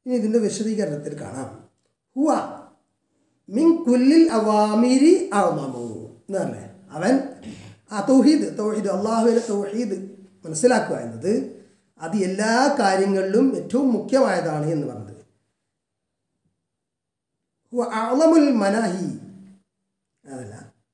ഇനി ഇതിൻ്റെ വിശദീകരണത്തിൽ കാണാം ഹുവ മിൻ കുല്ലിൽ അവാമിരി അവമു എന്ന് പറഞ്ഞേ അവൻ ആ തൗഹീദ് തൗഹീദ് അള്ളാഹുവിൻ്റെ തൗഹീദ് മനസ്സിലാക്കുക എന്നത് അത് എല്ലാ കാര്യങ്ങളിലും ഏറ്റവും മുഖ്യമായതാണ് എന്ന് പറഞ്ഞത് ഹുവ അഅളമുൽ മനാഹി അതല്ല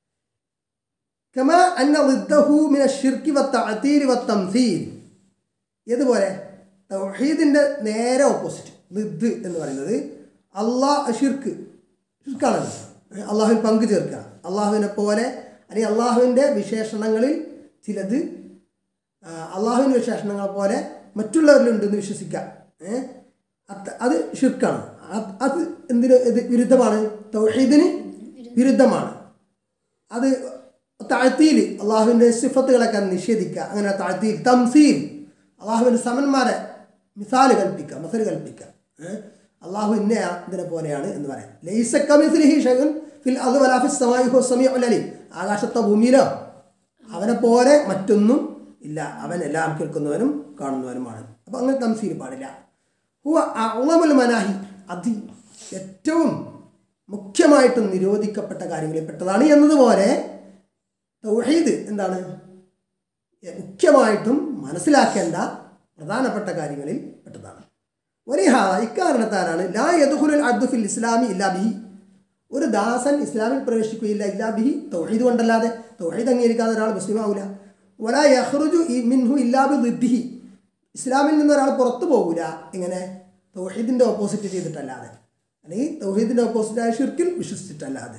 കമാ അന്ന ളിദ്ദഹു മിന ഷിർക്കി വത്തഅതീൽ വത്തംസീൽ ഇതുപോലെ തൗഹീദിൻ്റെ നേരെ ഓപ്പോസിറ്റ് ലിദ് എന്ന് പറയുന്നത് അള്ളാഹ് ഷിർക്ക് ഷിർക്കാണല്ലോ അള്ളാഹുവിൽ പങ്കു ചേർക്കുക അള്ളാഹുവിനെ പോലെ അല്ലെങ്കിൽ അള്ളാഹുവിൻ്റെ വിശേഷണങ്ങളിൽ ചിലത് ആ, അള്ളാഹുവിൻ്റെ വിശേഷണങ്ങളെ പോലെ മറ്റുള്ളവരിലുണ്ടെന്ന് വിശ്വസിക്കുക ഏ? അത് അത് ഷിർക്കാണ് അത് അത് എന്തിന് ഇത് വിരുദ്ധമാണ് തൗഹീദിന് വിരുദ്ധമാണ് അത് താഴ്ത്തിയിൽ അള്ളാഹുവിൻ്റെ സിഫത്തുകളൊക്കെ നിഷേധിക്കുക അങ്ങനെ താഴ്ത്തിയിൽ തംസീൽ അള്ളാഹുവിൻ്റെ സമന്മാരെ മിസാല് കൽപ്പിക്കുക മസല് കൽപ്പിക്കുക ഏഹ്? അള്ളാഹു ഇന്ന ഇതിനെ പോലെയാണ് എന്ന് പറയാം ലൈസക്കമിസ്ലിഹി ഷൈഉൻ ഫിൽ അർദി വലാ ഫിസ് സമാഇ ഹുവ സമീഉൽ അലീം ആകാശത്തോ ഭൂമിയിലോ അവനെ പോലെ മറ്റൊന്നും ഇല്ല അവൻ എല്ലാം കേൾക്കുന്നവനും കാണുന്നവനുമാണ് അപ്പോൾ അങ്ങനെ തംസീൽ പാടില്ല ഹുവ അഅളമുൽ മനാഹി അതി ഏറ്റവും മുഖ്യമായിട്ടും നിരോധിക്കപ്പെട്ട കാര്യങ്ങളിൽ പെട്ടതാണ് എന്നതുപോലെ തൗഹീദ് എന്താണ് മുഖ്യമായിട്ടും മനസ്സിലാക്കേണ്ട പ്രധാനപ്പെട്ട കാര്യങ്ങളിൽ പെട്ടതാണ് ഒരിഹാദ ഇക്കാരണത്താലാണ് ലാ യദുഹുലുൽ അബ്ദു ഫിൽ ഇസ്ലാമി ഇല്ലാ ബിഹി ഒരു ദാസൻ ഇസ്ലാമിൽ പ്രവേശിക്കുകയില്ല ഇല്ലാ ബിഹി തൗഹീദ് കൊണ്ടല്ലാതെ തൗഹീദ് അംഗീകരിക്കാതെ ഒരാൾ മുസ്ലിം ആവില്ല വലാ യഹ്റുജു ഇ- മിൻഹു ഇല്ലാ ബിദ്ദിഹി ഇസ്ലാമിൽ നിന്ന് ഒരാൾ പുറത്തു പോകില്ല ഇങ്ങനെ തൗഹീദിൻ്റെ ഓപ്പോസിറ്റ് ചെയ്തിട്ടല്ലാതെ അല്ലെങ്കിൽ തൗഹീദിൻ്റെ ഓപ്പോസിറ്റായ ഷിർക്കിൽ വിശ്വസിച്ചിട്ടല്ലാതെ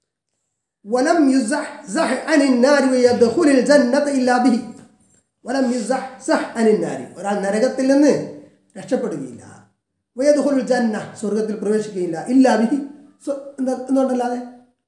ولم يزحزح عن النار ويدخل الجنة إلا به ولم يزحزح عن النار ഒരാൾ നരകത്തിൽ നിന്ന് രക്ഷപ്പെടുകയില്ല വയദുഹുൽ ജന്ന സ്വർഗത്തിൽ പ്രവേശിക്കുകയില്ല ഇല്ലാ ബിഹി സ്വ- എന്താ എന്തുകൊണ്ടല്ലാതെ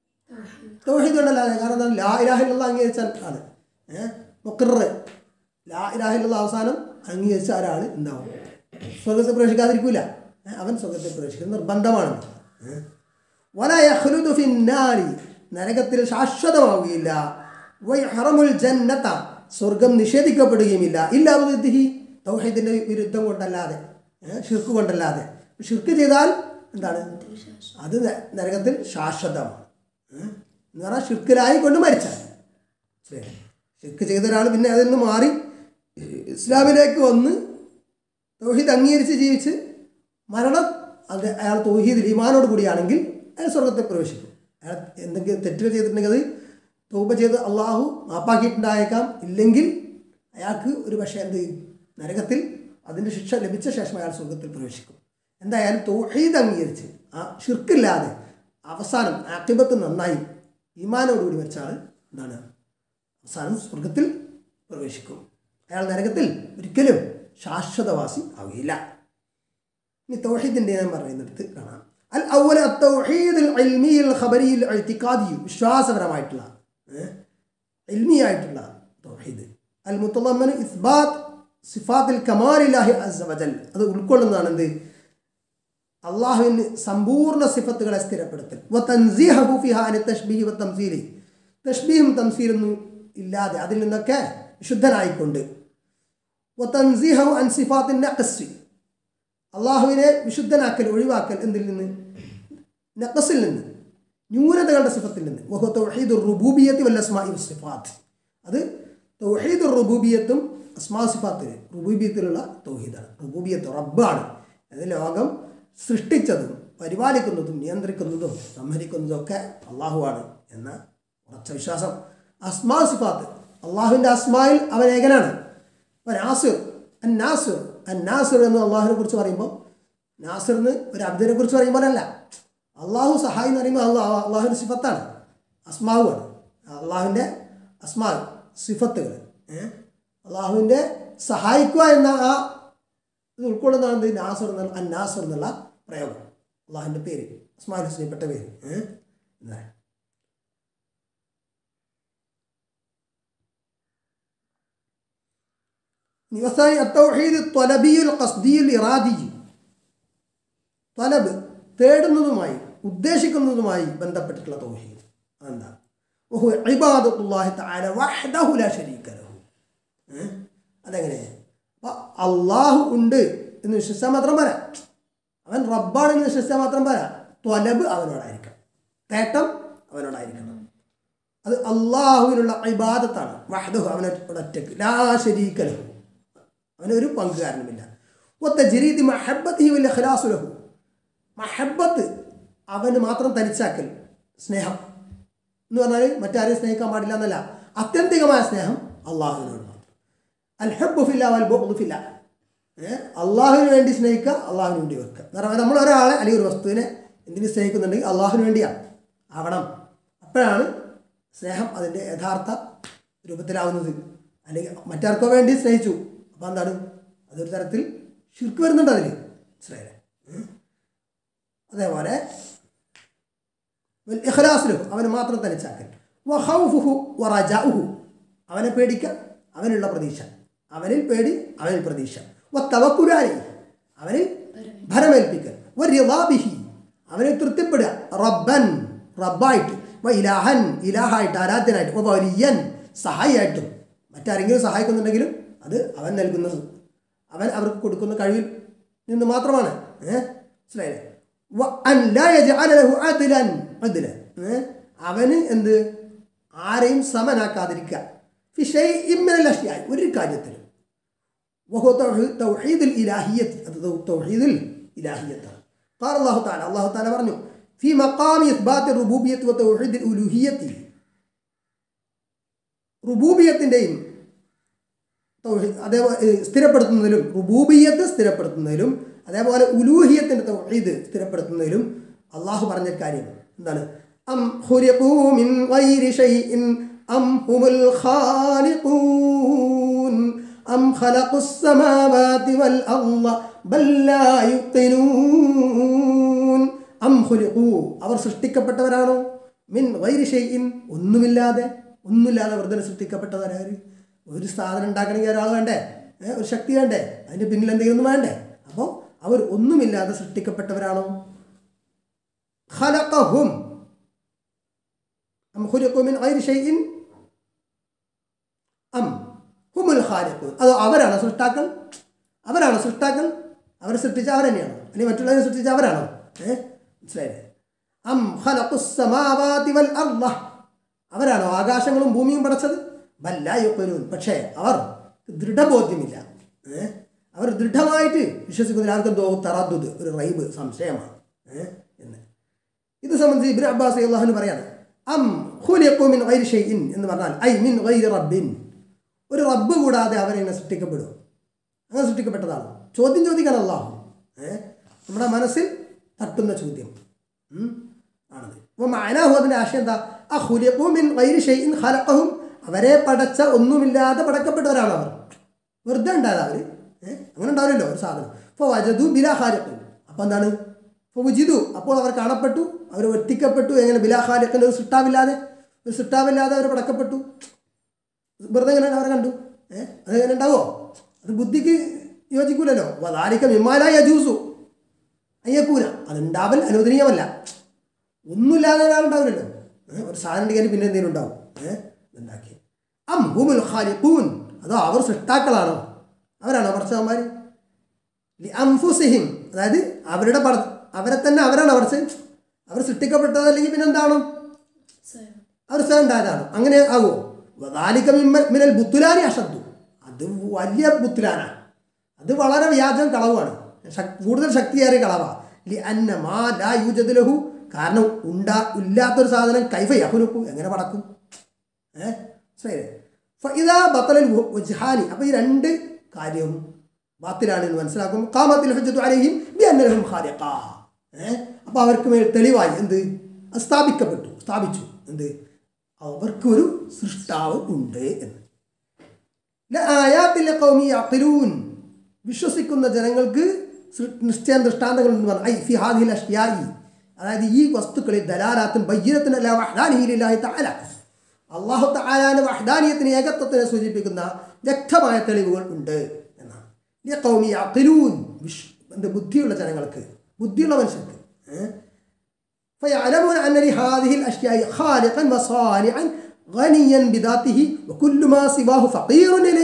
തൗഹീദ് കൊണ്ടല്ലാതെ കാരണം എന്താണ് ലാ ഇലാഹിലുള്ള അംഗീകരിച്ചാൽ ആണ് ഏഹ് മുക്കറ് ലാ ഇലാഹിലുള്ള അവസാനം അംഗീകരിച്ച ഒരാൾ ഉണ്ടാവും സ്വർഗത്തിൽ പ്രവേശിക്കാതിരിക്കൂല ഏ, അവൻ സ്വർഗത്തിൽ പ്രവേശിക്കുന്നത് നിർബന്ധമാണ് ഏഹ് വല യഖ്ലുദു ഫിന്നാരി നരകത്തിൽ ശാശ്വതമാവുകയില്ല വയഹറമുൽ ജന്നത സ്വർഗം നിഷേധിക്കപ്പെടുകയുമില്ല ഇല്ലാ ബുദ്ധിഹി തൗഹീദിന്റെ വിരുദ്ധം കൊണ്ടല്ലാതെ ഏഹ് ഷിർക്ക് കൊണ്ടല്ലാതെ ഷിർക്ക് ചെയ്താൽ എന്താണ് അത് ന- നരകത്തിൽ ശാശ്വതമാണ് ഏഹ് എന്ന് പറഞ്ഞാൽ ഷിർക്കിലായി കൊണ്ട് മരിച്ചാൽ ശരി ഷിർക്ക് ചെയ്ത ഒരാൾ പിന്നെ അതിൽ നിന്ന് മാറി ഇസ്ലാമിലേക്ക് വന്ന് തൗഹീദ് അംഗീകരിച്ച് ജീവിച്ച് മരണം അത് അയാൾ തൗഹീദ് ഈമാനോട് കൂടിയാണെങ്കിൽ അയാൾ സ്വർഗത്തിൽ പ്രവേശിക്കും അയാൾ എന്തെങ്കിലും തെറ്റുകൾ ചെയ്തിട്ടുണ്ടെങ്കിൽ അത് തൗബ ചെയ്ത് അള്ളാഹു മാപ്പാക്കിയിട്ടുണ്ടായേക്കാം ഇല്ലെങ്കിൽ അയാൾക്ക് ഒരു പക്ഷേ എന്ത് ചെയ്യും? നരകത്തിൽ അതിൻ്റെ ശിക്ഷ ലഭിച്ച ശേഷം അയാൾ സ്വർഗത്തിൽ പ്രവേശിക്കും എന്തായാലും തൗഹീദ് അംഗീകരിച്ച് ആ ഷിർക്കില്ലാതെ അവസാനം ആക്തിബത്ത് നന്നായി ഈമാനോടുകൂടി വെച്ച ആൾ എന്താണ് അവസാനം സ്വർഗത്തിൽ പ്രവേശിക്കും അയാൾ നരകത്തിൽ ഒരിക്കലും ശാശ്വതവാസി ആവുകയില്ല ഇനി തൗഹീദിൻ്റെ ഞാൻ പറയുന്നിടത്ത് കാണാം അൽ ഔവൽ തൗഹീദ് ഇൽമി ഖബരി ഇത്തിഖാദി വിശ്വാസപരമായിട്ടുള്ള ഏഹ്, ഇൽമിയായിട്ടുള്ള തൗഹീദ് അൽ മുത്തലമ്മൻ ഇസ്ബാത്ത് സിഫാത്തിൽ കമാലില്ലാഹി അസ്സ വജൽ അത് ഉൾക്കൊള്ളുന്നതാണ് എന്ത് അള്ളാഹുവിന് സമ്പൂർണ്ണ സിഫത്തുകളെ സ്ഥിരപ്പെടുത്തൽ വ തൻസീഹു ഫിഹാ അനി തഷ്ബീഹി വ തംസീലി തഷ്ബീഹും തംസീലൊന്നും ഇല്ലാതെ അതിൽ നിന്നൊക്കെ വിശുദ്ധനായിക്കൊണ്ട് വ തൻസീഹു അൻ സിഫാത്തിൻ നഖസ് അള്ളാഹുവിനെ വിശുദ്ധനാക്കൽ ഒഴിവാക്കൽ എന്തിൽ നിന്ന് നഖസിൽ നിന്ന് ന്യൂനതകളുടെ സിഫത്തിൽ നിന്ന് വഹു തൗഹീദ് റുബൂബിയത്തി വല്ല അസ്മാഇ സിഫാത്ത് അത് തൗഹീദ് റുബൂബിയത്തും അസ്മാ സിഫാത്തിൽ റുബൂബിയത്തിലുള്ള തൗഹീദാണ് റുബൂബിയത്ത് റബ്ബാണ് അത് ലോകം സൃഷ്ടിച്ചതും പരിപാലിക്കുന്നതും നിയന്ത്രിക്കുന്നതും സംഹരിക്കുന്നതും ഒക്കെ അള്ളാഹുവാണ് എന്ന ഉറച്ച വിശ്വാസം അസ്മാ സിഫാത്ത് അള്ളാഹുവിൻ്റെ അസ്മായിൽ അവൻ ഏകനാണ് അപ്പോൾ നാസിർ അൻ നാസിർ അൻ നാസിർ എന്ന് അള്ളാഹുവിനെ കുറിച്ച് പറയുമ്പോൾ നാസിർ എന്ന് ഒരു അബ്ദിനെ കുറിച്ച് പറയുമ്പോൾ അല്ല അള്ളാഹു സഹായി എന്ന് പറയുമ്പോൾ അള്ളാഹ് അള്ളാഹുവിൻ്റെ സിഫത്താണ് അസ്മാവുമാണ് അള്ളാഹുവിൻ്റെ അസ്മാവ് സിഫത്തുകൾ ഏഹ് അള്ളാഹുവിൻ്റെ സഹായിക്കുക എന്ന ആ ഇത് ഉൾക്കൊള്ളുന്നതാണ് എന്ത് നാസർ എന്നുള്ള അൻ നാസർ എന്നുള്ള പ്രയോഗം അള്ളാഹുവിൻ്റെ പേര് അസ്മാൽ ഹുസ്നപ്പെട്ട പേര് ഏഹ് എന്താണ് നിവസായി അത്തൗഹീദ് ത്വലബിയുൽ ഖസ്ദിയുൽ ഇറാദി ത്വലബ് തേടുന്നതുമായി ഉദ്ദേശിക്കുന്നതുമായി ബന്ധപ്പെട്ടിട്ടുള്ള തൗഹീദ് അതെന്താ ഓഹു ഇബാദത്തുല്ലാഹി തആല വഹ്ദഹു ലാ ശരീക ലഹു ഏ? അതെങ്ങനെ അപ്പോൾ അള്ളാഹു ഉണ്ട് എന്ന് വിശ്വസിച്ചാൽ മാത്രം പോരാ അവൻ റബ്ബാണെന്ന് വിശ്വസിച്ചാൽ മാത്രം പോരാ ത്വലബ് അവനോടായിരിക്കണം തേട്ടം അവനോടായിരിക്കണം അത് അള്ളാഹുവിനുള്ള ഇബാദത്താണ് വഹദഹു അവനോട് ഒറ്റക്ക് ലാ ശരീക്കലഹു അവനൊരു പങ്കുകാരനുമില്ല ഒത്ത ജരീതി മഹബത്ത് ഹി വലിയ ഖലാസുലഹു മഹബത്ത് അവന് മാത്രം തനിച്ചാക്കൽ സ്നേഹം എന്ന് പറഞ്ഞാൽ മറ്റാരെയും സ്നേഹിക്കാൻ പാടില്ല എന്നല്ല അത്യന്തികമായ സ്നേഹം അള്ളാഹുവിനോട് മാത്രം അൽഹബുഫില്ല വൽ ബുഫില്ല അള്ളാഹുവിന് വേണ്ടി സ്നേഹിക്കുക അള്ളാഹുവിന് വേണ്ടി വെക്കുക എന്ന് പറഞ്ഞാൽ നമ്മൾ ഒരാളെ അല്ലെങ്കിൽ ഒരു വസ്തുവിനെ എന്തിനു സ്നേഹിക്കുന്നുണ്ടെങ്കിൽ അള്ളാഹുവിന് വേണ്ടിയാണ് ആവണം അപ്പോഴാണ് സ്നേഹം അതിൻ്റെ യഥാർത്ഥ രൂപത്തിലാവുന്നത് അല്ലെങ്കിൽ മറ്റാർക്കോ വേണ്ടി സ്നേഹിച്ചു അപ്പോൾ എന്താണ് അതൊരു തരത്തിൽ ശിർക്ക് വരുന്നുണ്ട് അതിൽ മനസ്സിലായില്ലേ ഉം. അതേപോലെ ഇഖ്ലാസിലും അവന് മാത്രം തനിച്ചാക്കൽ വഹൗഫുഹു വറജാഉഹു അവനെ പേടിക്കുക അവനുള്ള പ്രതീക്ഷ അവനിൽ പേടി അവനിൽ പ്രതീക്ഷ വത്തവക്കുലാരി അവനിൽ ഭരമേൽപ്പിക്കൽ വരിളാബിഹി അവനെ തൃപ്തിപ്പെടുക റബ്ബൻ റബ്ബായിട്ട് വ ഇലാഹൻ ഇലാഹായിട്ട് ആരാധ്യനായിട്ട് വ വലിയൻ സഹായിയായിട്ടും മറ്റാരെങ്കിലും സഹായിക്കുന്നുണ്ടെങ്കിലും അത് അവൻ നൽകുന്നത് അവൻ അവർക്ക് കൊടുക്കുന്ന കഴിവിൽ നിന്ന് മാത്രമാണ് ഏഹ് മനസ്സിലായില്ലേ വ അൻ ലാ യജ്അല ലഹു അദ്ലൻ അദ്ലൻ ഏഹ് അവന് എന്ത് ആരെയും സമനാക്കാതിരിക്കുക ഫി ഷൈഇൻ മിനൽ അഷ്യാഇ ഒരു കാര്യത്തിലും وهو توحيد توحيد الإلهية هذا توحيد الإلهية قال الله تعالى الله تعالى പറഞ്ഞു في مقام إثبات الربوبية وتوحيد الألوهية റുബൂബിയത്തിൻ്റെയും അതേപോലെ ഏഹ്, സ്ഥിരപ്പെടുത്തുന്നതിലും റുബൂബിയത്ത് സ്ഥിരപ്പെടുത്തുന്നതിലും അതേപോലെ ഉലൂഹിയത്തിൻ്റെ തൗഹീദ് സ്ഥിരപ്പെടുത്തുന്നതിലും അള്ളാഹു പറഞ്ഞ കാര്യം എന്താണ് അം ഖുരിഖൂ മിൻ ഗൈരി ഷൈഇൻ അം ഹുമുൽ ഖാലിഖൂൻ അം ഖലഖുസ് സമാവാതി വൽ അർള ബൽ ലാ യുഖിനൂൻ അം ഖുലിഖൂ അവർ സൃഷ്ടിക്കപ്പെട്ടവരാണോ മിൻ ഗൈരി ഷൈഇൻ ഒന്നുമില്ലാതെ ഒന്നുമില്ലാതെ വെറുതെ സൃഷ്ടിക്കപ്പെട്ടവരാര് ഒരു സാധനം ഉണ്ടാക്കണമെങ്കിൽ ഒരാൾ വേണ്ടേ ഏ, ഒരു ശക്തി വേണ്ടേ അതിൻ്റെ പിന്നിൽ എന്തെങ്കിലും ഒന്നും വേണ്ടേ അപ്പോൾ അവർ ഒന്നുമില്ലാതെ സൃഷ്ടിക്കപ്പെട്ടവരാണോ ഖലഖഹും അം ഖുലിഖൂ മിൻ ഗൈരി ഷൈഇൻ അം ഹുമുൽ ഖാലിഖൂൻ അതോ അവരാണോ സൃഷ്ടാക്കൾ അവരാണോ സൃഷ്ടാക്കൾ അവരെ സൃഷ്ടിച്ച അവർ തന്നെയാണോ അല്ലെങ്കിൽ മറ്റുള്ളവരെ സൃഷ്ടിച്ച അവരാണോ ഏ മനസ്സിലായില്ലേ അം ഖലഖുസ് സമാവാതി വൽ അർള അവരാണോ ആകാശങ്ങളും ഭൂമിയും പടച്ചത് ബല്ലായുക്കരൂൻ പക്ഷേ അവർ ദൃഢബോധ്യമില്ല ഏ അവർ ദൃഢമായിട്ട് വിശ്വസിക്കുന്നില്ല അവർക്ക് എന്തോ തറദ്ദുദ് ഒരു റൈബ് സംശയമാണ് ഏ എന്ന് ഇത് സംബന്ധിച്ച് ഇബ്രാഹിം അബ്ബാസ് അള്ളാഹുന് പറയാണ് അം ഖുലിഖു മിൻ ഗൈരി ഷൈഇൻ എന്ന് പറഞ്ഞാൽ ഐ മിൻ ഗൈരി റബ്ബിൻ ഒരു റബ്ബ് കൂടാതെ അവരെങ്ങനെ സൃഷ്ടിക്കപ്പെടും അങ്ങനെ സൃഷ്ടിക്കപ്പെട്ടതാണ് ചോദ്യം ചോദിക്കണം അള്ളാഹു ഏ നമ്മുടെ മനസ്സിൽ തട്ടുന്ന ചോദ്യം ഉം, ആണത് അപ്പോൾ മാനാഹു അതിൻ്റെ ആശയം എന്താ ആ ഖുലിഖു മിൻ ഗൈരി ഷൈഇൻ ഖലഖഹും അവരെ പടച്ച ഒന്നുമില്ലാതെ പടക്കപ്പെട്ടവരാണ് അവർ വെറുതെ ഉണ്ടായത് അവർ ഏഹ് അങ്ങനെ ഉണ്ടാവില്ലല്ലോ ഒരു സാധനം അപ്പോൾ വജതു ബിലാ ഖാലിഖിൻ അപ്പോൾ എന്താണ് അപ്പോൾ ഉജിതു അപ്പോൾ അവർ കാണപ്പെട്ടു അവർ ഒറ്റിക്കപ്പെട്ടു എങ്ങനെ ബിലാ ഖാലിഖിൻ്റെ ഒരു സിട്ടാവില്ലാതെ ഒരു സിട്ടാവില്ലാതെ അവർ പടക്കപ്പെട്ടു വെറുതെ എങ്ങനെ അവരെ കണ്ടു ഏഹ് അതെങ്ങനെ ഉണ്ടാവോ അത് ബുദ്ധിക്ക് യോജിക്കൂലല്ലോ വദാലിക്ക വിമാല യജൂസു അയ്യക്കൂല അതുണ്ടാവൽ അനുവദനീയമല്ല ഒന്നുമില്ലാതെ ഒരാളുണ്ടാവില്ലല്ലോ ഏഹ് ഒരു സാധനം ഉണ്ടെങ്കിൽ പിന്നെ എന്തെങ്കിലും ഉണ്ടാവും ഏഹ് ഉണ്ടാക്കി അം ഹുമുൽ ഖാലിഖൂൻ അതോ അവർ സൃഷ്ടാക്കളാണോ അവരാണോ പറച്ചവന്മാർ അംഫുസിഹിം അതായത് അവരുടെ പട അവരെ തന്നെ അവരാണ് പടച്ച് അവർ സൃഷ്ടിക്കപ്പെട്ടത് അല്ലെങ്കിൽ പിന്നെ എന്താണ് സ്വയം അവർ സ്വയം ഉണ്ടായതാണ് അങ്ങനെ ആകുമോ വദാലിക മിമ്മ- മിനൽ ബുത്തുലാനി അഷദ്ദു അത് വലിയ ബുത്തുലാനാണ് അത് വളരെ വ്യാജം കളവാണ് ശക്- കൂടുതൽ ശക്തിയേറിയ കളവാ ലി അന്ന മാ ലാ യൂജദ് ലഹു കാരണം ഉണ്ടാ ഇല്ലാത്തൊരു സാധനം കൈഫ യഹുലുക്കു എങ്ങനെ പടക്കും ഏഹ് ശരി ഇതാ ബത്തലൽ വജ്ഹാനി അപ്പോൾ ഈ രണ്ട് കാര്യവും ബാത്തിലാണ് എന്ന് മനസ്സിലാക്കും കാമത്തിൽ ഹുജ്ജത്തു അലൈഹിം ബി അന്നലഹും ഖാലിഖ ഏഹ് അപ്പോൾ അവർക്ക് മേൽ തെളിവായി എന്ത് അത് സ്ഥാപിക്കപ്പെട്ടു സ്ഥാപിച്ചു എന്ത് അവർക്കൊരു സൃഷ്ടാവ് ഉണ്ട് എന്ന് ലആയാത്തിൽ ഖൗമി യഖിലൂൻ വിശ്വസിക്കുന്ന ജനങ്ങൾക്ക് സൃ- നിശ്ചയം ദൃഷ്ടാന്തങ്ങൾ എന്ന് പറഞ്ഞാൽ ഐ ഫി ഹാദിഹിൽ അഷ്യായി അതായത് ഈ വസ്തുക്കളിൽ ദലാലാത്തും ബയ്യനത്തിന് അല്ല വഹ്ദാനിഹിലില്ലാഹി തആല അള്ളാഹു തആലാന്റെ വഹ്ദാനിയത്തിന് ഏകത്വത്തിനെ സൂചിപ്പിക്കുന്ന വ്യക്തമായ തെളിവുകൾ ഉണ്ട് എന്നാണ് ഈ ഖൗമി യഖിലൂൻ വിശ് എന്ത് ബുദ്ധിയുള്ള ജനങ്ങൾക്ക് ബുദ്ധിയുള്ള മനുഷ്യർക്ക് ഏഹ് فيعلمون أن لهذه الأشياء خالقا وصانعا غنيا بذاته وكل ما سواه فقير إليه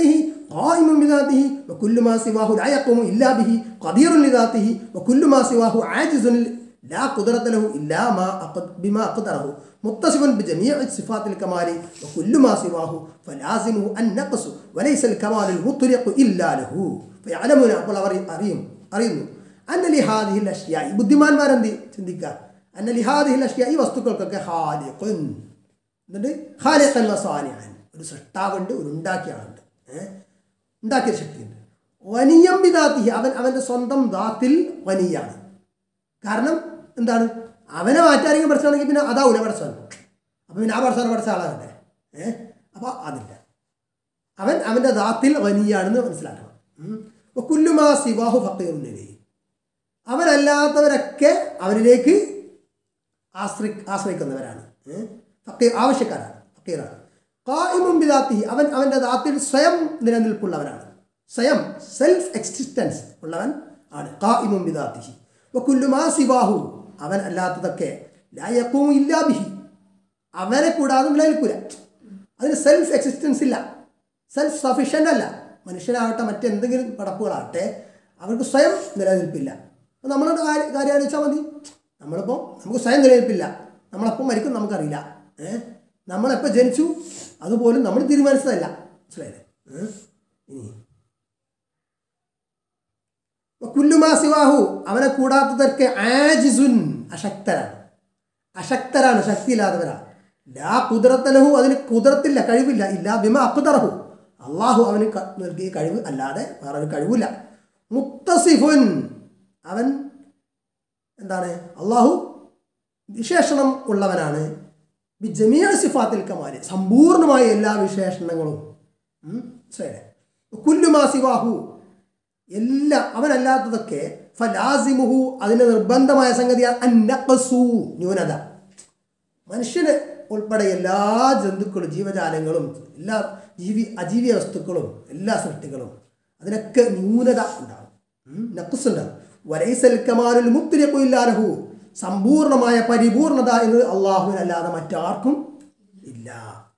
قائم بذاته وكل ما سواه لا يقوم إلا به قدير لذاته وكل ما سواه عاجز لا قدرة له إلا ما أقد بما قدره متصف بجميع صفات الكمال وكل ما سواه فلازمه النقص وليس الكمال المطلق إلا له فيعلمون അപ്പോൾ അവർ അറിയും അറിയുന്നു അന്ന ലിഹാദിഹി അഷ്യാ ബുദ്ധിമാന്മാരെന്ത് ചിന്തിക്കുക അന്ന ലിഹാദിഹി അഷ്യാ ഈ വസ്തുക്കൾക്കൊക്കെ ഹാലിഖുൻ എന്നിട്ട് ഖാലിഖൻ വസാനിയാൻ ഒരു സൃഷ്ടാവുണ്ട് ഒരു ഉണ്ടാക്കിയ ആളുണ്ട് ഏഹ് ഉണ്ടാക്കിയ ശക്തിയുണ്ട് വനിയം വിദാത്തിഹി അവൻ അവൻ്റെ സ്വന്തം ദാത്തിൽ വനിയാണ് കാരണം എന്താണ് അവനെ മാറ്റാരെങ്കിലും പഠിച്ചാണെങ്കിൽ പിന്നെ അതാവൂല പഠിച്ചാൽ അപ്പം പിന്നെ ആ പഠിച്ചാൽ പഠിച്ച ആളാകണ്ടേ ഏഹ് അപ്പോൾ അതില്ല അവൻ അവൻ്റെ ദാത്തിൽ വനിയാണെന്ന് മനസ്സിലാക്കണം ഉം. അപ്പോൾ കുല്ലുമാ സിവാഹു ഫക്കീറുന്നില്ലേ അവനല്ലാത്തവരൊക്കെ അവനിലേക്ക് ആശ്രയി ആശ്രയിക്കുന്നവരാണ് ഏഹ്? ഫക്കീർ ആവശ്യക്കാരാണ് ഫക്കീറാണ് കായിമും ബിദാത്തി അവൻ അവൻ്റെ ദാത്തിൽ സ്വയം നിലനിൽപ്പുള്ളവനാണ് സ്വയം സെൽഫ് എക്സിസ്റ്റൻസ് ഉള്ളവൻ ആണ് കായിമും ബിദാത്തിഹി കുല്ലുമാ സിവാഹു അവൻ അല്ലാത്തതൊക്കെ ലായക്കവും ഇല്ലാബിഹി അവനെ കൂടാതെ നിലനിൽക്കൂല അതിന് സെൽഫ് എക്സിസ്റ്റൻസ് ഇല്ല സെൽഫ് സഫീഷ്യൻ്റ് അല്ല മനുഷ്യനാവട്ടെ മറ്റെന്തെങ്കിലും പടപ്പുകളാവട്ടെ അവർക്ക് സ്വയം നിലനിൽപ്പില്ല അപ്പോൾ നമ്മളോട് കാര്യം കാര്യം ആലോചിച്ചാൽ മതി നമ്മളിപ്പോൾ നമുക്ക് സ്വയം നിലനിൽപ്പില്ല നമ്മളെപ്പോൾ മരിക്കും നമുക്കറിയില്ല ഏഹ് നമ്മളെപ്പോൾ ജനിച്ചു അതുപോലും നമ്മൾ തീരുമാനിച്ചതല്ല മനസ്സിലായില്ലേ ഏഹ്? ഇനി കുല്ലുമാ സിവാഹു അവനെ കൂടാത്തതൊക്കെ ആജിസുൻ അശക്തരാണ് അശക്തരാണ് ശക്തിയില്ലാത്തവരാണ് ലാ കുതിരത്തലഹു അതിന് കുതിരത്തില്ല കഴിവില്ല ഇല്ല ബിമ അക്കുതറഹു അള്ളാഹു അവന് ക- നൽകിയ കഴിവ് അല്ലാതെ വേറെ ഒരു കഴിവില്ല മുത്തസിഫുൻ അവൻ എന്താണ് അള്ളാഹു വിശേഷണം ഉള്ളവനാണ് ബി ജമീഅ സിഫാത്തിൽ കമാല് സമ്പൂർണമായ എല്ലാ വിശേഷണങ്ങളും ഉം, ശരി കുല്ലുമാ സിവാഹു എല്ലാ അവനല്ലാത്തതൊക്കെ ഫലാസിമുഹു അതിന് നിർബന്ധമായ സംഗതിയാണ് അന്നഖസു ന്യൂനത മനുഷ്യന് ഉൾപ്പെടെ എല്ലാ ജന്തുക്കളും ജീവജാലങ്ങളും എല്ലാ ജീവി അജീവിയ വസ്തുക്കളും എല്ലാ സൃഷ്ടികളും അതിനൊക്കെ ന്യൂനത ഉണ്ടാകും ഉം, നഖ്സ് ഉണ്ടാകും വരൈസൽ കമാലുൽ മുത്തുലഹു സമ്പൂർണമായ പരിപൂർണത എന്ന് അള്ളാഹുവിനല്ലാതെ മറ്റാർക്കും ഇല്ല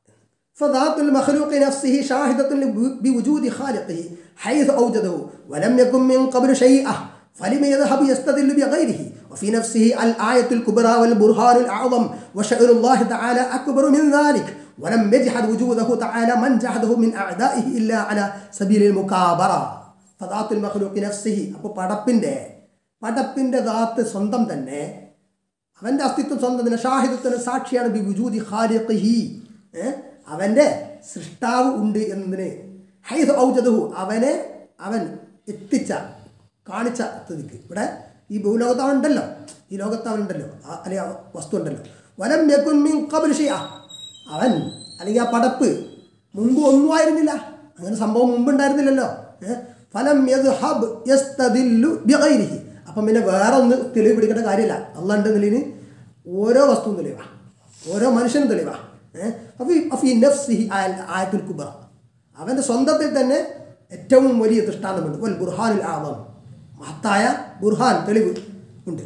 فذات المخلوق نفسه شاهدة بوجود خالقه حيث أوجده ولم يكن من قبل شيئا فلم يذهب يستدل بغيره وفي نفسه الآية الكبرى والبرهان الأعظم وشأن الله تعالى أكبر من ذلك ولم يجحد وجوده تعالى من جحده من أعدائه إلا على سبيل المكابرة فذات المخلوق نفسه അപ്പോൾ പടപ്പിൻ്റെ പടപ്പിൻ്റെ ദാത്ത് സ്വന്തം തന്നെ അവൻ്റെ അസ്തിത്വം സ്വന്തം തന്നെ ഷാഹിദത്തിന് സാക്ഷിയാണ് ബി വുജൂദി ഖാലിഖിഹി ഏ? അവൻ്റെ സൃഷ്ടാവ് ഉണ്ട് എന്നതിന് ഹൈദ് ഔജദഹു അവനെ അവൻ എത്തിച്ച കാണിച്ച സ്ഥിതിക്ക് ഇവിടെ ഈ ഭൂലോകത്ത് അവനുണ്ടല്ലോ ഈ ലോകത്ത് അവനുണ്ടല്ലോ ആ- അല്ലെങ്കിൽ ആ വസ്തു ഉണ്ടല്ലോ വലം യകുൻ മിൻ ഖബ്ൽ ഷൈഅ അവൻ അല്ലെങ്കിൽ ആ പടപ്പ് മുമ്പ് ഒന്നും ആയിരുന്നില്ല അങ്ങനെ സംഭവം മുമ്പ് ഉണ്ടായിരുന്നില്ലല്ലോ ഏ? ഫലം യദ്ഹബ് യസ്തദില്ലു ബിഗൈരിഹി അപ്പം പിന്നെ വേറെ ഒന്ന് തെളിവ് പിടിക്കേണ്ട കാര്യമില്ല അള്ളാണ്ടെന്നില്ലിന് ഓരോ വസ്തുവും തെളിവാ ഓരോ മനുഷ്യനും തെളിവാ ഏഹ് അപ്പോൾ അഫി നഫ്സിഹി ആയ- ആയത്തുൽ കുബറ അവൻ്റെ സ്വന്തത്തിൽ തന്നെ ഏറ്റവും വലിയ ദൃഷ്ടാന്തമുണ്ട് വൽ ബുർഹാനുൽ ആവം മഹത്തായ ബുർഹാൻ തെളിവ് ഉണ്ട്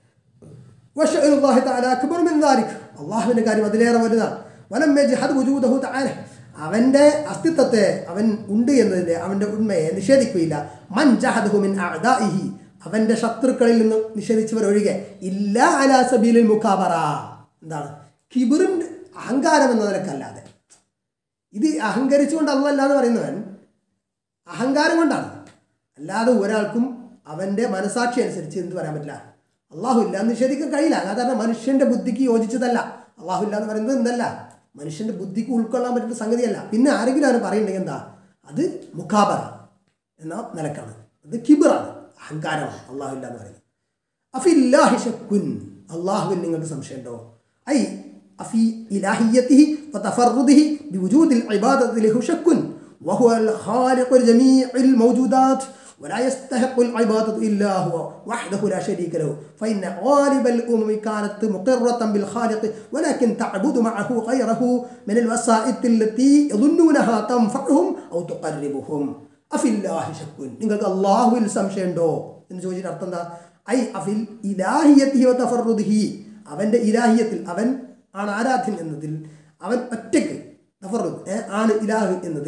وشأن الله تعالى أكبر من ذلك അള്ളാഹുവിൻ്റെ കാര്യം അതിലേറെ വലുതാണ് വലം യജ്ഹദ് വുജൂദഹു തആല അവൻ്റെ അസ്തിത്വത്തെ അവൻ ഉണ്ട് എന്നതിൻ്റെ അവൻ്റെ ഉണ്മയെ നിഷേധിക്കുകയില്ല മൻ ജഹദഹു മിൻ അഅദാഇഹി അവൻ്റെ ശത്രുക്കളിൽ നിന്ന് നിഷേധിച്ചവരൊഴികെ ഇല്ല അലാ സബീലിൽ മുഖാബറ എന്താണ് കിബിറിൻ്റെ അഹങ്കാരം എന്ന നിലക്കല്ലാതെ ഇത് അഹങ്കരിച്ചുകൊണ്ട് അല്ല എന്ന് പറയുന്നവൻ അഹങ്കാരം കൊണ്ടാണ് അല്ലാതെ ഒരാൾക്കും അവൻ്റെ മനസാക്ഷി അനുസരിച്ച് എന്ത് പറയാൻ പറ്റില്ല അള്ളാഹു ഇല്ല എന്ന് നിഷേധിക്കാൻ കഴിയില്ല കാരണം മനുഷ്യൻ്റെ ബുദ്ധിക്ക് യോജിച്ചതല്ല അള്ളാഹു ഇല്ല എന്ന് പറയുന്നത് എന്തല്ല മനുഷ്യൻ്റെ ബുദ്ധിക്ക് ഉൾക്കൊള്ളാൻ പറ്റുന്ന സംഗതിയല്ല പിന്നെ ആരെങ്കിലും അവന് പറയുന്നുണ്ടെങ്കിൽ എന്താ അത് മുഖാബറ എന്ന നിലക്കാണ് അത് കിബിറാണ് അഹങ്കാരമാണ് അള്ളാഹു ഇല്ല എന്ന് പറയുന്നത് അഫില്ലാഹി ഷക്കുൻ അള്ളാഹുവിൽ നിങ്ങൾക്ക് സംശയമുണ്ടോ ഐ അഫി ഇലാഹിയത്തിഹി വതഫറുദിഹി ബിവുജൂദിൽ ഇബാദത്തി ലഹു ഷക്കുൻ وهو الخالق لجميع الموجودات ولا يستحق العبادة إلا هو وحده لا شريك له فإن غالب الأمم كانت مقرة بالخالق ولكن تعبد معه غيره من الوسائط التي يظنونها تنفعهم أو تقربهم അഫില്ലാഹി ഷക്കുൻ നിങ്ങൾക്ക് അള്ളാഹുവിൽ സംശയമുണ്ടോ എന്ന് ചോദിച്ചിട്ട് അർത്ഥം എന്താ ഐ അഫിൽ ഇലാഹിയത്തിഹി വ തഫറുദിഹി അവൻ്റെ ഇലാഹിയത്തിൽ അവൻ ആണ് ആരാധ്യൻ എന്നതിൽ അവൻ ഒറ്റയ്ക്ക് തഫറുദ് ഏ, ആണ് ഇലാഹ് എന്നതിൽ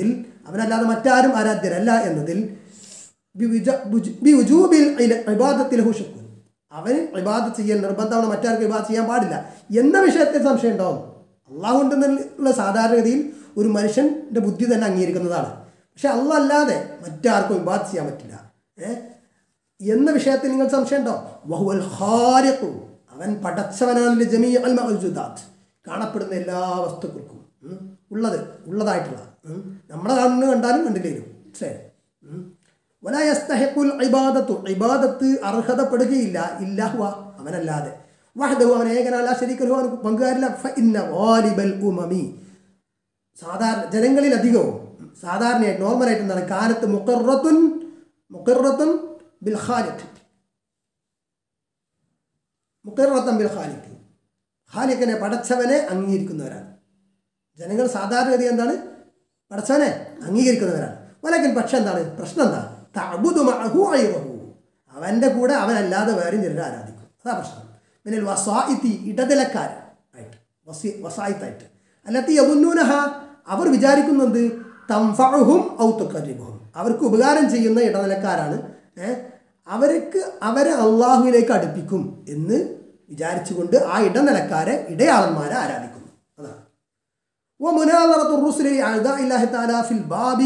അവനല്ലാതെ മറ്റാരും ആരാധ്യരല്ല എന്നതിൽ ബിവിജ- ബുജ്- ബിവുജൂബിൽ ഇല- ഇബാദത്തിൽ ലഹു ശുക്കൂൻ. അവന് ഇബാദത്ത് ചെയ്യൽ നിർബന്ധമാണ് മറ്റാർക്കും ഇബാദത്ത് ചെയ്യാൻ പാടില്ല എന്ന വിഷയത്തിൽ സംശയം ഉണ്ടാവും അള്ളാഹു ഉണ്ടെന്നുള്ള സാധാരണഗതിയിൽ ഒരു മനുഷ്യൻ്റെ ബുദ്ധി തന്നെ അംഗീകരിക്കുന്നതാണ് പക്ഷെ അള്ളാഹ് അല്ലാതെ മറ്റാർക്കും ഇബാദത്ത് ചെയ്യാൻ പറ്റില്ല ഏ എന്ന വിഷയത്തിൽ നിങ്ങൾ സംശയം ഉണ്ടോ വഹുവൽ ഖാലിഖു അവൻ പടച്ചവനാണ് ജമീ അൽ മൗജൂദാത്ത് കാണപ്പെടുന്ന എല്ലാ വസ്തുക്കൾക്കും ഉം. ഉള്ളത് ഉള്ളതായിട്ടുള്ള ഉം. നമ്മളെ കണ്ണ് കണ്ടാലും കണ്ടില്ലേലും ശരി വലയസ്തഹിഖുൽ ഇബാദത്തു ഇബാദത്ത് അർഹതപ്പെടുകയില്ല ഇല്ലാഹുവ അവനല്ലാതെ വഹദഹു അവൻ ഏകനല്ല ശരിക്കലു അവന് പങ്കുകാരില്ല ഫ ഇന്ന വാലിബൽ ഉമമി സാധാരണ ജനങ്ങളിലധികവും സാധാരണയായിട്ട് നോർമലായിട്ട് എന്താണ് കാലത്ത് മുക്കറത്തുൻ മുക്കറത്തുൻ ബിൽ ഖാലിഖ് മുക്കറത്തൻ ബിൽ ഖാലിഖ് ഖാലിഖിനെ പടച്ചവനെ അംഗീകരിക്കുന്നവരാണ് ജനങ്ങൾ സാധാരണഗതി എന്താണ് പടച്ചവനെ അംഗീകരിക്കുന്നവരാണ് വലക്കൻ പക്ഷെ എന്താണ് പ്രശ്നം എന്താ തഅബുദു മഅഹു ഗൈറഹു. അവൻ്റെ കൂടെ അവനല്ലാതെ വേറെ ചിലർ ആരാധിക്കും അതാ പ്രശ്നം പിന്നെ വസായിത്തി ഇടനിലക്കാർ ആയിട്ട് വസി വസായിത്തായിട്ട് അല്ലാത്ത യമുന്നൂനഹ അവർ വിചാരിക്കുന്നത് തംഫഹും ഔത്തുക്കരിബും അവർക്ക് ഉപകാരം ചെയ്യുന്ന ഇടനിലക്കാരാണ് ഏ? അവർക്ക് അവരെ അള്ളാഹുവിലേക്ക് അടുപ്പിക്കും എന്ന് വിചാരിച്ചുകൊണ്ട് ആ ഇടനിലക്കാരെ ഇടയാളന്മാരെ ആരാധിക്കുന്നു അതാണ് ومناظرة الرسل لأعداء الله تعالى في الباب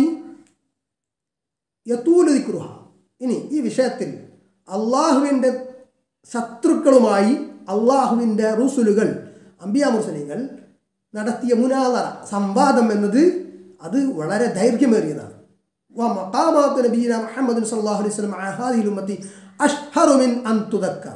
يطول ذكرها ഇനി ഈ വിഷയത്തിൽ അള്ളാഹുവിൻ്റെ ശത്രുക്കളുമായി അള്ളാഹുവിൻ്റെ റുസുലുകൾ അംബിയ മുർസലിങ്ങൾ നടത്തിയ മുനാദറ സംവാദം എന്നത് അത് വളരെ ദൈർഘ്യമേറിയതാണ് ومقامات نبينا محمد صلى الله عليه وسلم على هذه الأمة أشهر من أن تذكر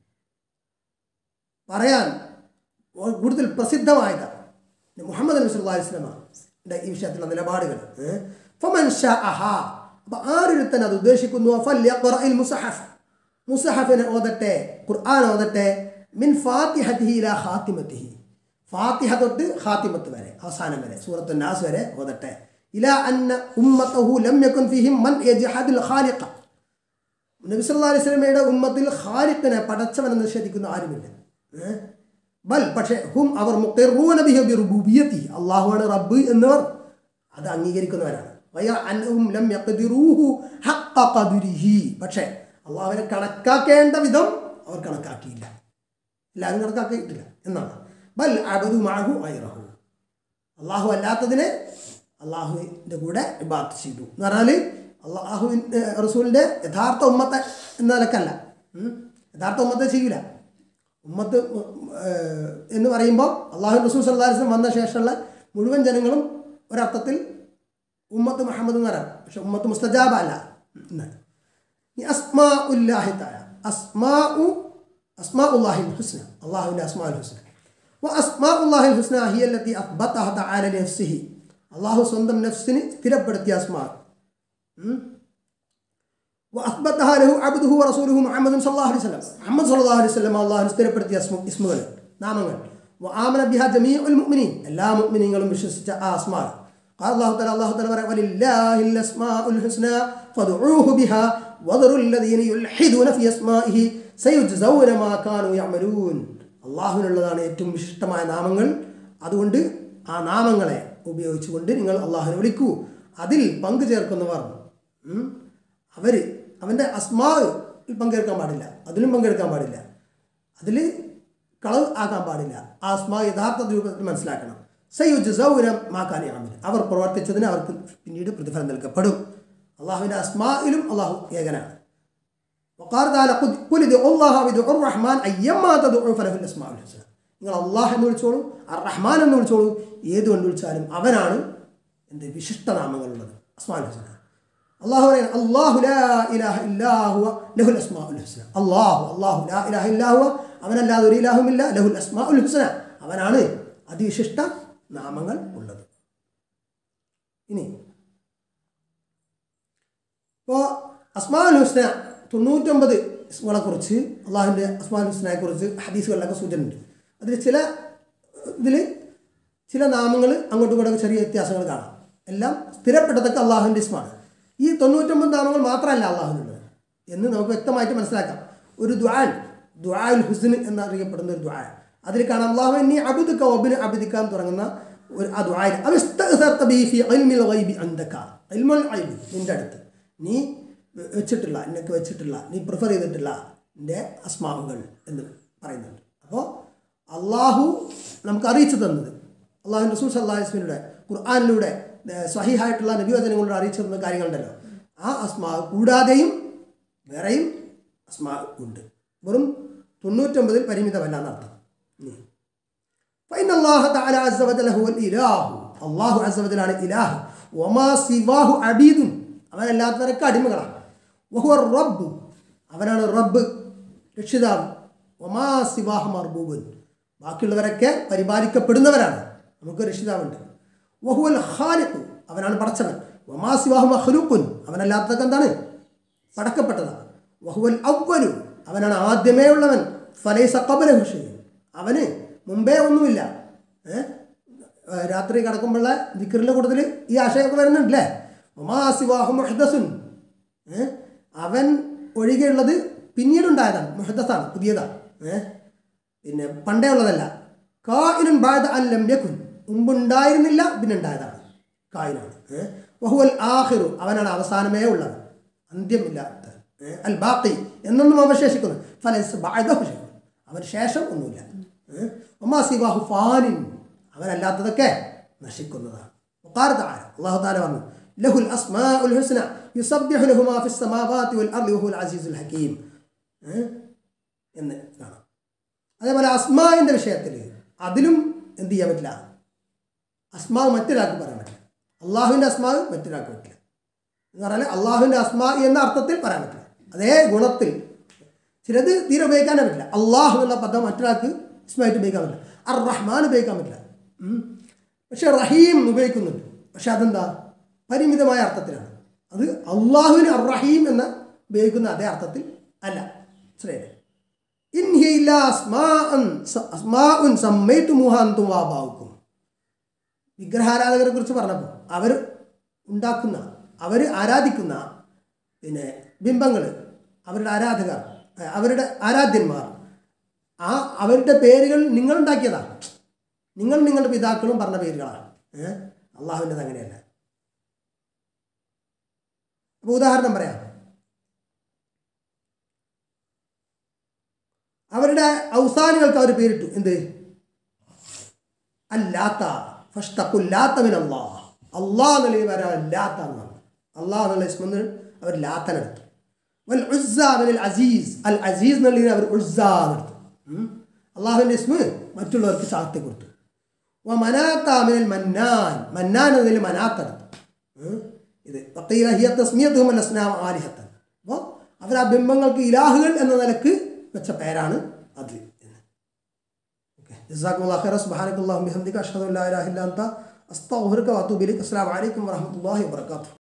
പറയാൻ കൂടുതൽ പ്രസിദ്ധമായതാണ് മുഹമ്മദ് നബി സല്ലല്ലാഹു അലൈഹി വസല്ലമയുടെ ഈ വിഷയത്തിലുള്ള നിലപാടുകൾ ഏ? ഫമൻ ഷഅഹ അപ്പോൾ ആരൊരുത്തൻ അത് ഉദ്ദേശിക്കുന്നു ഫല്യഖ്റഇൽ മുസഹഫ് മുസഹഫിനെ ഓതട്ടെ ഖുർആൻ ഓതട്ടെ മിൻ ഫാത്തിഹത്തിഹി ഇലാ ഖാത്തിമത്തിഹി ഫാത്തിഹ തൊട്ട് ഖാത്തിമത്ത് വരെ അവസാനം വരെ സൂറത്തു നാസ് വരെ ഓതട്ടെ ഇലാ അന്ന ഉമ്മത്തഹു ലം യകുൻ ഫീഹിം മൻ യജ്ഹദുൽ ഖാലിഖ നബി സല്ലല്ലാഹു അലൈഹി വസല്ലമയുടെ ഉമ്മത്തിൽ ഖാലിഖിനെ പടച്ചവനെ നിഷേധിക്കുന്ന ആരുമില്ല ഏ? ബൽ പക്ഷേ ഹും അവർ മുഖിറൂന ബിഹി ബിറുബൂബിയത്തി അള്ളാഹുവാണ് റബ്ബ് എന്നവർ അത് അംഗീകരിക്കുന്നവരാണ് വയ അൻഹും ലം യഖ്ദിറൂഹു ഹഖ്ഖ ഖദ്രിഹി പക്ഷേ അള്ളാഹുവിനെ കണക്കാക്കേണ്ട വിധം അവർ കണക്കാക്കിയില്ല എല്ലാവരും കണക്കാക്കിയിട്ടില്ല എന്നാണ് ബൽ അബദു മഅഹു ഐറഹു അള്ളാഹു അല്ലാത്തതിനെ അള്ളാഹുവിൻ്റെ കൂടെ ഇബാത്ത് ചെയ്തു എന്ന് പറഞ്ഞാൽ അള്ളാഹുവിൻ റസൂലിൻ്റെ യഥാർത്ഥ ഉമ്മത്തെ എന്ന നിലക്കല്ല ഉം. യഥാർത്ഥ ഉമ്മത്തെ ചെയ്യൂല ഉമ്മത്ത് ഏഹ്, എന്ന് പറയുമ്പോൾ അള്ളാഹു റസൂൽ സല്ലാസ്ലം വന്ന ശേഷമുള്ള മുഴുവൻ ജനങ്ങളും ഒരർത്ഥത്തിൽ ഉമ്മത്ത് മുഹമ്മദ് എന്ന് പറയാം പക്ഷെ ഉമ്മത്ത് മുസ്തജാബ അല്ല എന്നാണ് ഈ അസ്മാ ഉല്ലാഹി താല അസ്മാ അസ്മാ ഉല്ലാഹിൽ ഹുസ്ന അള്ളാഹുവിൻ്റെ അസ്മാ ഉൽ ഹുസ്ന وأسماء الله الحسنى هي التي أثبتها تعالى لنفسه അള്ളാഹു സ്വന്തം നഫ്സിന് സ്ഥിരപ്പെടുത്തിയ അസ്മാ وأثبتها له عبده ورسوله محمد صلى الله عليه وسلم محمد صلى الله عليه وسلم الله സ്ഥിരപ്പെടുത്തിയ അസ്മ ഇസ്മുകൾ നാമങ്ങൾ وآمن بها جميع المؤمنين എല്ലാ മുഅ്മിനീങ്ങളും വിശ്വസിച്ച ആ അസ്മാ قال الله تعالى الله تعالى പറയാം ولله الأسماء الحسنى فادعوه بها وذروا الذين يلحدون في أسمائه سيجزون ما كانوا يعملون അള്ളാഹുവിനുള്ളതാണ് ഏറ്റവും വിശിഷ്ടമായ നാമങ്ങൾ അതുകൊണ്ട് ആ നാമങ്ങളെ ഉപയോഗിച്ചുകൊണ്ട് നിങ്ങൾ അള്ളാഹുവിനെ വിളിക്കൂ അതിൽ പങ്കു ചേർക്കുന്നവർ ഉം, അവർ അവൻ്റെ അസ്മാവിൽ പങ്കെടുക്കാൻ പാടില്ല അതിലും പങ്കെടുക്കാൻ പാടില്ല അതിൽ കളവ് ആക്കാൻ പാടില്ല ആ അസ്മാ യഥാർത്ഥ രൂപത്തിൽ മനസ്സിലാക്കണം സയ്യുജ് സൗരം മാക്കാനി ആമിൽ അവർ പ്രവർത്തിച്ചതിന് അവർക്ക് പിന്നീട് പ്രതിഫലം നൽകപ്പെടും അള്ളാഹുവിൻ്റെ അസ്മായിലും അള്ളാഹു ഏകനാണ് وقال تعالى قل قل ادعوا الله وادعوا الرحمن ايما تدعوا فله الاسماء الحسنى നിങ്ങൾ അള്ളാഹ് എന്ന് വിളിച്ചോളൂ അർ റഹ്മാൻ എന്ന് വിളിച്ചോളൂ ഏത് കൊണ്ട് വിളിച്ചാലും അവനാണ് എന്ത് വിശിഷ്ട നാമങ്ങളുള്ളത് അസ്മാൽ ഹുസ്ന അള്ളാഹു പറയുന്നത് അള്ളാഹു ലാ ഇലാഹ ഇല്ലാഹുവ ലഹുൽ അസ്മാഉൽ ഹുസ്ന അള്ളാഹു അള്ളാഹു ലാ ഇലാഹ ഇല്ലാഹുവ അവനല്ലാതെ ഒരു ഇലാഹുമില്ല ലഹുൽ അസ്മാഉൽ ഹുസ്ന അവനാണ് അതിവിശിഷ്ട നാമങ്ങൾ ഉള്ളത് ഇനി ഇപ്പോൾ അസ്മാഉൽ ഹുസ്ന തൊണ്ണൂറ്റൊമ്പത് ഇസ്മുകളെ കുറിച്ച് അള്ളാഹുവിൻ്റെ അസ്മാഉൽ ഹുസ്നയെ കുറിച്ച് ഹദീസുകളിലൊക്കെ സൂചന ഉണ്ട് അതിൽ ചില ഇതിൽ ചില നാമങ്ങൾ അങ്ങോട്ടും ഇങ്ങോട്ടൊക്കെ ചെറിയ വ്യത്യാസങ്ങൾ കാണാം എല്ലാം സ്ഥിരപ്പെട്ടതൊക്കെ അള്ളാഹുവിൻ്റെ ഇസ്മാണ് ഈ തൊണ്ണൂറ്റൊമ്പത് നാമങ്ങൾ മാത്രമല്ല അള്ളാഹുവിനുള്ളത് എന്ന് നമുക്ക് വ്യക്തമായിട്ട് മനസ്സിലാക്കാം ഒരു ദ്വാൻ ദ്വാൽ ഹുസ്ൻ എന്നറിയപ്പെടുന്ന ഒരു ദ്വാ അതിൽ കാണാം അള്ളാഹു എന്നി അബുദുക്ക ഒബിന് അബുദിക്കാൻ തുടങ്ങുന്ന ഒരു ആ ദുആയിൽ അവിസ്തഅ്സർത ബിഹി ഫീ ഇൽമിൽ ഗൈബി അൻദക ഇൽമുൽ ഗൈബ് നിന്റെ അടുത്ത് നീ വെച്ചിട്ടുള്ള നിനക്ക് വെച്ചിട്ടുള്ള നീ പ്രിഫർ ചെയ്തിട്ടുള്ള നിന്റെ അസ്മാവുകൾ എന്ന് പറയുന്നുണ്ട് അപ്പോൾ അള്ളാഹു നമുക്ക് അറിയിച്ചു തന്നത് അള്ളാഹു റസൂൽ സല്ലാ വസ്മിലൂടെ ഖുർആാനിലൂടെ സ്വഹിഹായിട്ടുള്ള നബിവചനങ്ങളിലൂടെ അറിയിച്ചു തന്ന കാര്യങ്ങളുണ്ടല്ലോ ആ അസ്മാ കൂടാതെയും വേറെയും അസ്മാ ഉണ്ട് വെറും തൊണ്ണൂറ്റൊമ്പതിൽ പരിമിതമല്ല എന്നർത്ഥം ഉം. فإن الله تعالى عز وجل هو الإله الله عز وجل ആണ് ഇലാഹ് وما سواه عبيد അവനല്ലാത്തവരൊക്കെ അടിമകളാണ് വഹുവ റബ്ബ് അവനാണ് റബ്ബ് രക്ഷിതാവ് ഒമാ സിവാഹ മർബൂബുൻ ബാക്കിയുള്ളവരൊക്കെ പരിപാലിക്കപ്പെടുന്നവരാണ് നമുക്ക് രക്ഷിതാവുണ്ട് വഹുവൽ ഖാലിഖു അവനാണ് പടച്ചവൻ ഒമാ സിവാഹു മഖ്ലൂഖുൻ അവനല്ലാത്തതൊക്കെ എന്താണ് പടക്കപ്പെട്ടതാണ് വഹുവൽ അവ്വലു അവനാണ് ആദ്യമേ ഉള്ളവൻ ഫലൈസ ഖബല ഹുഷയും അവന് മുമ്പേ ഒന്നുമില്ല ഏ? ഏ, രാത്രി കിടക്കുമ്പോഴുള്ള ദിക്കറിൻ്റെ കൂട്ടത്തിൽ ഈ ആശയമൊക്കെ വരുന്നുണ്ടല്ലേ ഒമാ സിവാഹു മുഹദസുൻ ഏ? അവൻ ഒഴികെയുള്ളത് പിന്നീടുണ്ടായതാണ് മുഹദസാണ് പുതിയതാണ് ഏ? പിന്നെ പണ്ടേ ഉള്ളതല്ല കായിനും ബാധ അല്ലം യക്കുൻ മുമ്പുണ്ടായിരുന്നില്ല പിന്നെ ഉണ്ടായതാണ് കായിനാണ് ഏ? വഹുവൽ ആഹിറു അവനാണ് അവസാനമേ ഉള്ളത് അന്ത്യമില്ലാത്ത ഏ? അൽ ബാക്കി എന്നൊന്നും അവശേഷിക്കുന്നു ഫലസ് ബാധഹു ഷൈഉൻ. അവന് ശേഷം ഒന്നുമില്ല ഏ? ഒമാ സിവാഹു ഫാനിൻ അവനല്ലാത്തതൊക്കെ നശിക്കുന്നതാണ് وقال تعالى الله تعالى പറഞ്ഞു له الأسماء الحسنى يسبح له ما في السماوات والأرض وهو العزيز الحكيم ഏ? എന്ന് കാണാം അതേപോലെ അസ്മാവിൻ്റെ വിഷയത്തിൽ അതിലും എന്ത് ചെയ്യാൻ പറ്റില്ല അസ്മാവ് മറ്റൊരാൾക്ക് പറയാൻ പറ്റില്ല അള്ളാഹുവിൻ്റെ അസ്മാവ് മറ്റൊരാൾക്ക് പറ്റില്ല എന്ന് പറഞ്ഞാൽ അള്ളാഹുവിൻ്റെ അസ്മാ എന്ന അർത്ഥത്തിൽ പറയാൻ പറ്റില്ല അതേ ഗുണത്തിൽ ചിലത് തീരെ ഉപയോഗിക്കാനേ പറ്റില്ല അള്ളാഹു എന്നുള്ള പദം മറ്റൊരാൾക്ക് ഇസ്മായിട്ട് ഉപയോഗിക്കാൻ പറ്റില്ല അർ റഹ്മാൻ ഉപയോഗിക്കാൻ പറ്റില്ല ഉം. പക്ഷെ റഹീം ഉപയോഗിക്കുന്നുണ്ട് പക്ഷെ അതെന്താ പരിമിതമായ അർത്ഥത്തിലാണ് അത് അള്ളാഹുവിന് അർ റഹീം എന്ന ഉപയോഗിക്കുന്ന അതേ അർത്ഥത്തിൽ അല്ല ശ്രേയ ഇൻ ഹിയ ഇല്ലാ അസ്മാഅൻ സ- അസ്മാഉൻ സമ്മൈതുമുഹാ അൻതും വആബാഉക്കും വിഗ്രഹാരാധകരെ കുറിച്ച് പറഞ്ഞപ്പോൾ അവർ ഉണ്ടാക്കുന്ന അവർ ആരാധിക്കുന്ന പിന്നെ ബിംബങ്ങൾ അവരുടെ ആരാധകർ ഏ, അവരുടെ ആരാധ്യന്മാർ ആ അവരുടെ പേരുകൾ നിങ്ങൾ ഉണ്ടാക്കിയതാണ് നിങ്ങൾ നിങ്ങളുടെ പിതാക്കളും പറഞ്ഞ പേരുകളാണ് ഏഹ് അള്ളാഹുവിൻ്റെത് അങ്ങനെയല്ല അപ്പോൾ ഉദാഹരണം പറയാം അവരുടെ ഔസാനുകൾക്ക് അവർ പേരിട്ടു എന്ത് അല്ലാത്ത ഫഷ്ടക്കുല്ലാത്തവൻ അള്ളാഹ് അള്ളാഹ് എന്നുള്ള വരാൻ ലാത്ത എന്നാണ് അള്ളാഹ് എന്നുള്ള ഇസ്മെന്ന് അവർ ലാത്തനെടുത്തു വൽ ഉസ്സ മിനൽ അസീസ് അൽ അസീസ് എന്നുള്ളതിന് അവർ ഉസ്സ എന്നെടുത്തു ഉം. അള്ളാഹുവിൻ്റെ ഇസ്മ് മറ്റുള്ളവർക്ക് ചാർത്തി കൊടുത്തു വ മനാത്ത മിനൽ മന്നാൻ മന്നാൻ എന്നതിൽ മനാത്തെടുത്തു ഉം. ഇത് വക്കീല ഹിയ തസ്മിയത്തും അസ്നാം ആലിഹത്തൻ അപ്പോൾ അവർ ആ ബിംബങ്ങൾക്ക് ഇലാഹുകൾ എന്ന നിലക്ക് വെച്ച പേരാണ് അത് എന്ന് ഓക്കെ ജസാഖുല്ലാ ഖൈറ സുബ്ഹാനക്കല്ലാഹു ബിഹംദിക അഷ്ഹദു അല്ലാ ഇലാഹ ഇല്ല അൻത അസ്തഗ്ഫിറുക വഅതൂബു ഇലൈക് അസ്സലാമു അലൈക്കും വറഹ്മത്തുള്ളാഹി വബറകാതുഹു